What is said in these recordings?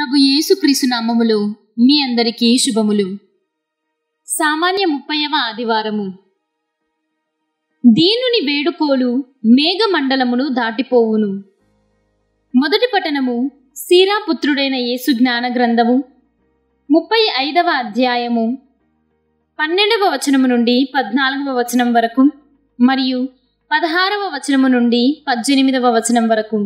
ప్రభు యేసుక్రీస్తు నామములో మీ అందరికీ శుభములు సామాన్య ముప్పైవ ఆదివారము దీనుని వేడుకోలు మేఘమండలమును దాటిపోవును మొదటి పట్టణము సీరాపుత్రుడైన యేసు జ్ఞాన గ్రంథము ముప్పై ఐదవ అధ్యాయము పన్నెండవ వచనము నుండి పద్నాలుగవ వచనం వరకు మరియు పదహారవ వచనము నుండి పద్దెనిమిదవ వచనం వరకు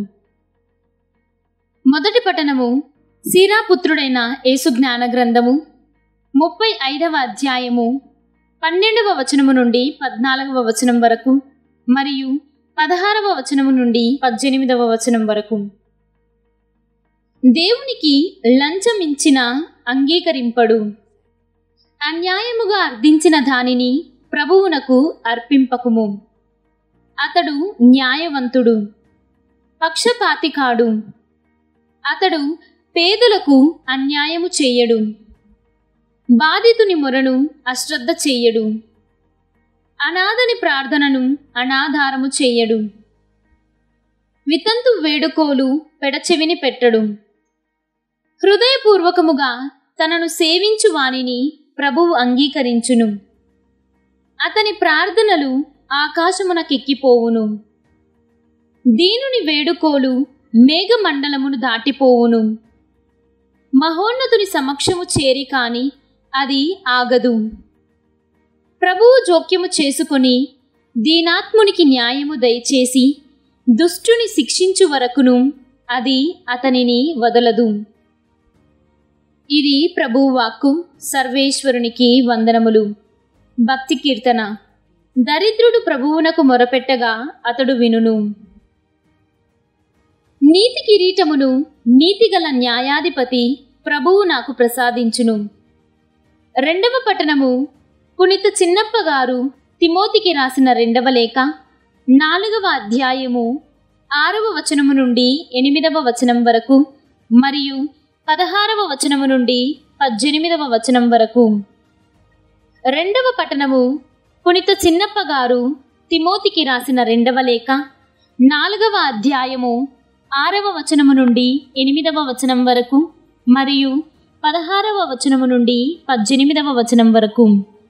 మొదటి పట్టణము సీరాపుత్రుడైన యేసు జ్ఞాన గ్రంథము ముప్పై ఐదవ అధ్యాయము పన్నెండవ వచనము నుండి పద్నాలుగవ వచనం వరకు మరియు పదహారవ వచనము నుండి పద్దెనిమిదవ వచనం వరకు దేవునికి లంచమించిన అంగీకరింపడు అన్యాయముగా అర్థించిన దానిని ప్రభువునకు అర్పింపకుము అతడు న్యాయవంతుడు పక్షపాతి కాడు అతడు పేదలకు అన్యాయము చేయడు బాధితుని మొరను అశ్రద్ధ చెయ్యడు అనాథని ప్రార్థనను అనాధారము చెయ్యడు వితంతు వేడుకోలు పెడచెవిని పెట్టడు హృదయపూర్వకముగా తనను సేవించు వానిని ప్రభువు అంగీకరించును అతని ప్రార్థనలు ఆకాశమునకెక్కిపోవును దీనుని వేడుకోలు మేఘమండలమును దాటిపోవును మహోన్నతుని సమక్షము చేరి కాని అది ఆగదు ప్రభువు జోక్యము చేసుకొని దీనాత్మునికి న్యాయము దయచేసి దుష్టుని శిక్షించు వరకును అది అతనిని వదలదు ఇది ప్రభువు వాక్కు సర్వేశ్వరునికి వందనములు భక్తి కీర్తన దరిద్రుడు ప్రభువునకు మొరపెట్టగా అతడు వినును నీతి కిరీటమును నీతిగల న్యాయాధిపతి ప్రభువు నాకు ప్రసాదించును రెండవ పట్టణము పునిత చిన్నప్ప గారు తిమోతికి రాసిన రెండవ లేఖ నాలుగవ అధ్యాయము ఆరవ వచనము నుండి ఎనిమిదవ వచనం వరకు మరియు పదహారవ వచనము నుండి పద్దెనిమిదవ వచనం వరకు రెండవ పట్టణము పునిత చిన్నప్ప గారు తిమోతికి రాసిన రెండవ లేఖ నాలుగవ అధ్యాయము ఆరవ వచనము నుండి ఎనిమిదవ వచనం వరకు మరియు పదహారవ వచనము నుండి పద్దెనిమిదవ వచనం వరకు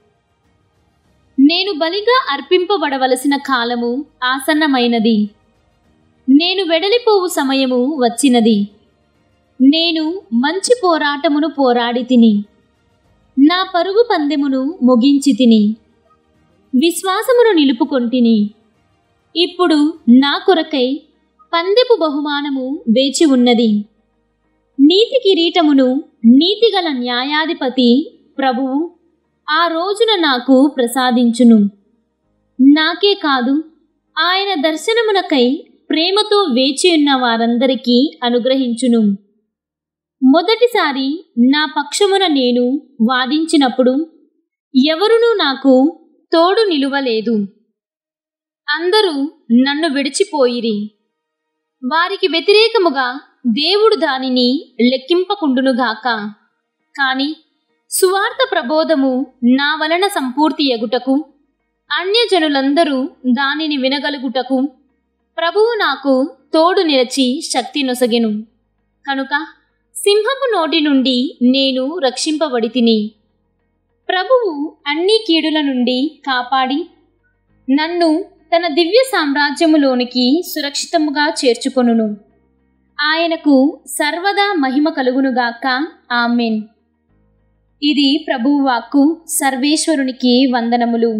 నేను బలిగా అర్పింపబడవలసిన కాలము ఆసన్నమైనది నేను వెడలిపోవు సమయము వచ్చినది నేను మంచి పోరాటమును పోరాడి తిని నా పరుగు పందెమును ముగించి తిని విశ్వాసమును నిలుపుకొంటిని ఇప్పుడు నా కొరకై పందెపు బహుమానము వేచి ఉన్నది నీతి కిరీటమును నీతిగల న్యాయాధిపతి ప్రభువు ఆ రోజున నాకు ప్రసాదించును నాకే కాదు ఆయన దర్శనమునకై ప్రేమతో వేచి ఉన్న వారందరికీ అనుగ్రహించును మొదటిసారి నా పక్షమున నేను వాదించినప్పుడు ఎవరునూ నాకు తోడు నిలువలేదు అందరూ నన్ను విడిచిపోయిరి వారికి వ్యతిరేకముగా దేవుడు దానిని లెక్కింపకుండునుగాక కాని సువార్త ప్రబోధము నా వలన సంపూర్తి ఎగుటకు అన్యజనులందరూ దానిని వినగలుగుటకు ప్రభువు నాకు తోడు నిలచి శక్తి నొసగెను కనుక సింహపు నోటి నుండి నేను రక్షింపబడి తిని ప్రభువు అన్ని కీడుల నుండి కాపాడి నన్ను తన దివ్య సామ్రాజ్యములోనికి సురక్షితముగా చేర్చుకొనును ఆయనకు సర్వదా మహిమ కలుగునుగాక ఆమెన్ ఇది ప్రభువు వాక్కు సర్వేశ్వరునికి వందనములు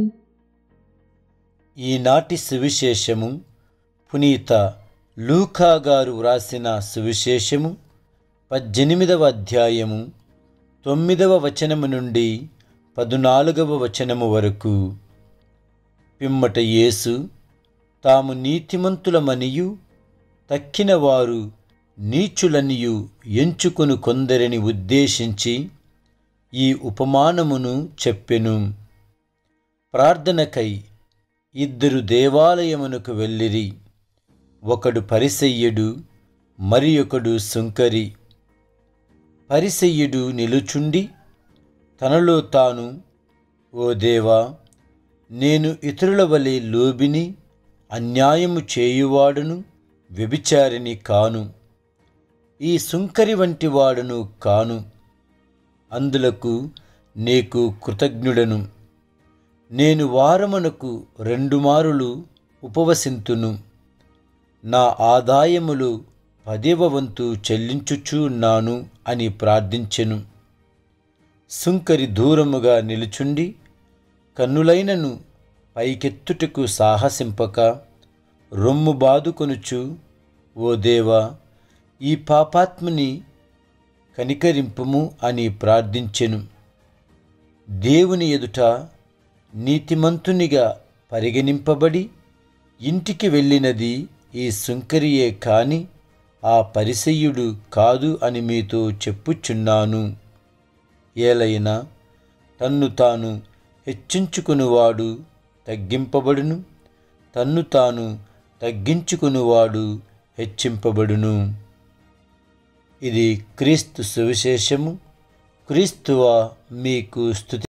ఈనాటి సువిశేషము పునీత లూకా గారు వ్రాసిన సువిశేషము పద్దెనిమిదవ అధ్యాయము తొమ్మిదవ వచనము నుండి పదునాలుగవ వచనము వరకు పిమ్మట యేసు తాము నీతిమంతులమనియు తక్కిన వారు నీచులనియు ఎంచుకుని కొందరిని ఉద్దేశించి ఈ ఉపమానమును చెప్పెను ప్రార్థనకై ఇద్దరు దేవాలయమునకు వెళ్ళిరి ఒకడు పరిసయ్యుడు మరి ఒకడు సుంకరి పరిసయ్యుడు నిలుచుండి తనలో తాను ఓ దేవా నేను ఇతరుల వలె లోబిని అన్యాయము చేయువాడును వ్యభిచారిని కాను ఈ సుంకరి వంటి వాడును కాను అందులకు నీకు కృతజ్ఞుడను నేను వారమునకు రెండు మారులు ఉపవసింతును నా ఆదాయములు పదేవ వంతు చెల్లించుచున్నాను అని ప్రార్థించెను సుంకరి దూరముగా నిలుచుండి కన్నులైనను పైకెత్తుటకు సాహసింపక రొమ్ము బాదుకొనుచు ఓ దేవా ఈ పాపాత్ముని కనికరింపుము అని ప్రార్థించెను దేవుని ఎదుట నీతిమంతునిగా పరిగణింపబడి ఇంటికి వెళ్ళినది ఈ సుంకరియే కాని ఆ పరిసయ్యుడు కాదు అని మీతో చెప్పుచున్నాను ఏలైనా తన్ను తాను హెచ్చించుకునివాడు తగ్గింపబడును తన్ను తాను తగ్గించుకునివాడు హెచ్చింపబడును ఇది క్రీస్తు సువిశేషము క్రీస్తువ మీకు స్థుతి